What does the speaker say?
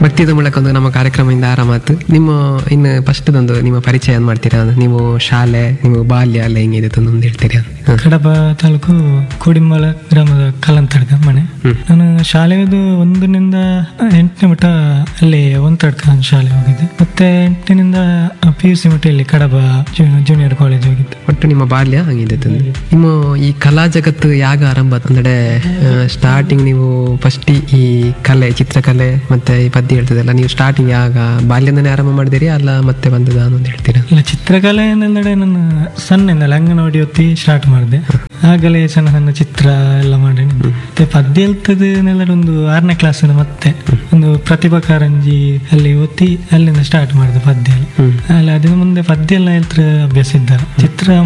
ಭಕ್ತಿದ ಮೂಲಕ ಒಂದು ನಮ್ಮ ಕಾರ್ಯಕ್ರಮದಿಂದ ಆರಾಮಾತು ನಿಮ್ಮ ಇನ್ನು ಫಸ್ಟ್ ಒಂದು ನಿಮ್ಮ ಪರಿಚಯ ಏನ್ ಮಾಡ್ತೀರಾ ನೀವು ಶಾಲೆ ನಿಮ್ಮ ಬಾಲ್ಯ ಎಲ್ಲ ಹೆಂಗಿದೆ ಒಂದು ಹೇಳ್ತೀರಾ ಹ. ಕಡಪ ತಾಲೂಕು ಕೋಡಿಂಬಳ ಗ್ರಾಮದ ಕಲ್ಲಂತಡ್ಕ ಮನೆ ನಾನು ಶಾಲೆಯದು ಒಂದರಿಂದ ಎಂಟನೇ ಮಟ್ಟ ಅಲ್ಲಿ ಒಂತಡ್ಕ ನಾನು ಶಾಲೆ ಹೋಗಿದ್ದೆ ಮತ್ತೆ ಎಂಟನಿಂದ ಪಿ ಯು ಸಿ ಮಟ್ಟ ಇಲ್ಲಿ ಕಡಬ ಜೂನಿಯರ್ ಕಾಲೇಜ್ ಹೋಗಿದ್ದೆ ಒಟ್ಟು ನಿಮ್ಮ ಬಾಲ್ಯ ಹಂಗಿದೆ ತಂದೆ ನಿಮ್ಮ ಈ ಕಲಾ ಜಗತ್ತು ಯಾಗ ಆರಂಭ ಆತು? ಅಂದ್ರೆ ಸ್ಟಾರ್ಟಿಂಗ್ ನೀವು ಫಸ್ಟ್ ಈ ಕಲೆ ಚಿತ್ರಕಲೆ ಮತ್ತೆ ಈ ಪದ್ಯ ಹೇಳ್ತದಲ್ಲ ನೀವು ಸ್ಟಾರ್ಟಿಂಗ್ ಯಾಗ ಬಾಲ್ಯದಿಂದನೇ ಆರಂಭ ಮಾಡಿದಿರಿ ಅಲ್ಲ ಮತ್ತೆ ಬಂದದ ಅಂತ ಹೇಳ್ತೀರಾ ಇಲ್ಲ ಚಿತ್ರಕಲೆ ಎಂದರೆ ನಾನು ಸಣ್ಣಿಂದಲೇ ಅಂಗನವಾಡಿ ಹೊತ್ತಿ ಸ್ಟಾರ್ಟ್ ಮಾಡಿದೆ ಆಗಲೇ ಸಣ್ಣ ಸಣ್ಣ ಚಿತ್ರ ಎಲ್ಲ ಮಾಡಿ ಮತ್ತೆ ಪದ್ಯ ಹೇಳ್ತದೆ ಒಂದು ಆರನೇ ಕ್ಲಾಸ್ ಮತ್ತೆ ಒಂದು ಪ್ರತಿಭಾ ಕಾರಂಜಿ ಅಲ್ಲಿ ಓದಿ ಅಲ್ಲಿಂದ ಸ್ಟಾರ್ಟ್ ಮಾಡಿದೆ ಪದ್ಯ ಎಲ್ಲ ಹ್ಮ್ ಅಲ್ಲ ಅದ್ರ ಮುಂದೆ ಪದ್ಯ ಎಲ್ಲ ಹೇಳ್ತಾರೆ ಅಭ್ಯಾಸ ಇದ್ದಾರೆ ಚಿತ್ರ